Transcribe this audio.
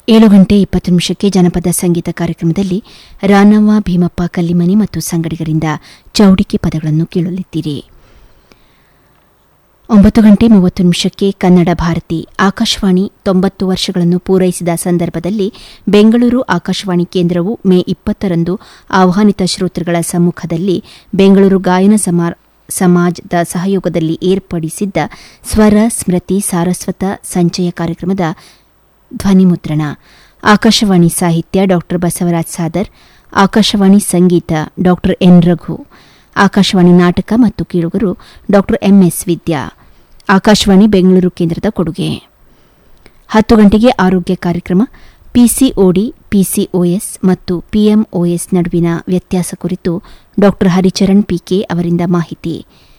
ಏಳು ಗಂಟೆ ಇಪ್ಪತ್ತು ನಿಮಿಷಕ್ಕೆ ಜನಪದ ಸಂಗೀತ ಕಾರ್ಯಕ್ರಮದಲ್ಲಿ ರಾನವ್ವ ಭೀಮಪ್ಪ ಕಲ್ಲಿಮನಿ ಮತ್ತು ಸಂಗಡಿಗರಿಂದ ಚೌಡಿಕೆ ಪದಗಳನ್ನು ಕೇಳಲಿದ್ದೀರಿ ಒಂಬತ್ತು ಗಂಟೆ ಮೂವತ್ತು ನಿಮಿಷಕ್ಕೆ ಕನ್ನಡ ಭಾರತಿ ಆಕಾಶವಾಣಿ ತೊಂಬತ್ತು ವರ್ಷಗಳನ್ನು ಪೂರೈಸಿದ ಸಂದರ್ಭದಲ್ಲಿ ಬೆಂಗಳೂರು ಆಕಾಶವಾಣಿ ಕೇಂದ್ರವು ಮೇ ಇಪ್ಪತ್ತರಂದು ಆಹ್ವಾನಿತ ಶ್ರೋತೃಗಳ ಸಮ್ಮುಖದಲ್ಲಿ ಬೆಂಗಳೂರು ಗಾಯನ ಸಮಾ- ಸಮಾಜದ ಸಹಯೋಗದಲ್ಲಿ ಏರ್ಪಡಿಸಿದ್ದ ಸ್ವರ ಸ್ಮೃತಿ ಸಾರಸ್ವತ ಸಂಚಯ ಕಾರ್ಯಕ್ರಮದ ಧ್ವನಿಮುದ್ರಣ ಆಕಾಶವಾಣಿ ಸಾಹಿತ್ಯ ಡಾ ಬಸವರಾಜ್ ಸಾದರ್ ಆಕಾಶವಾಣಿ ಸಂಗೀತ ಡಾ ಎನ್ ರಘು ಆಕಾಶವಾಣಿ ನಾಟಕ ಮತ್ತು ಕೀಳುಗರು ಡಾ ಎಂಎಸ್ ವಿದ್ಯಾ ಆಕಾಶವಾಣಿ ಬೆಂಗಳೂರು ಕೇಂದ್ರದ ಕೊಡುಗೆ ಹತ್ತು ಗಂಟೆಗೆ ಆರೋಗ್ಯ ಕಾರ್ಯಕ್ರಮ ಪಿಸಿಒಡಿ ಪಿಸಿಒಎಸ್ ಮತ್ತು ಪಿಎಂಒಎಸ್ ನಡುವಿನ ವ್ಯತ್ಯಾಸ ಕುರಿತು ಡಾ ಹರಿಚರಣ್ ಪಿಕೆ ಅವರಿಂದ ಮಾಹಿತಿ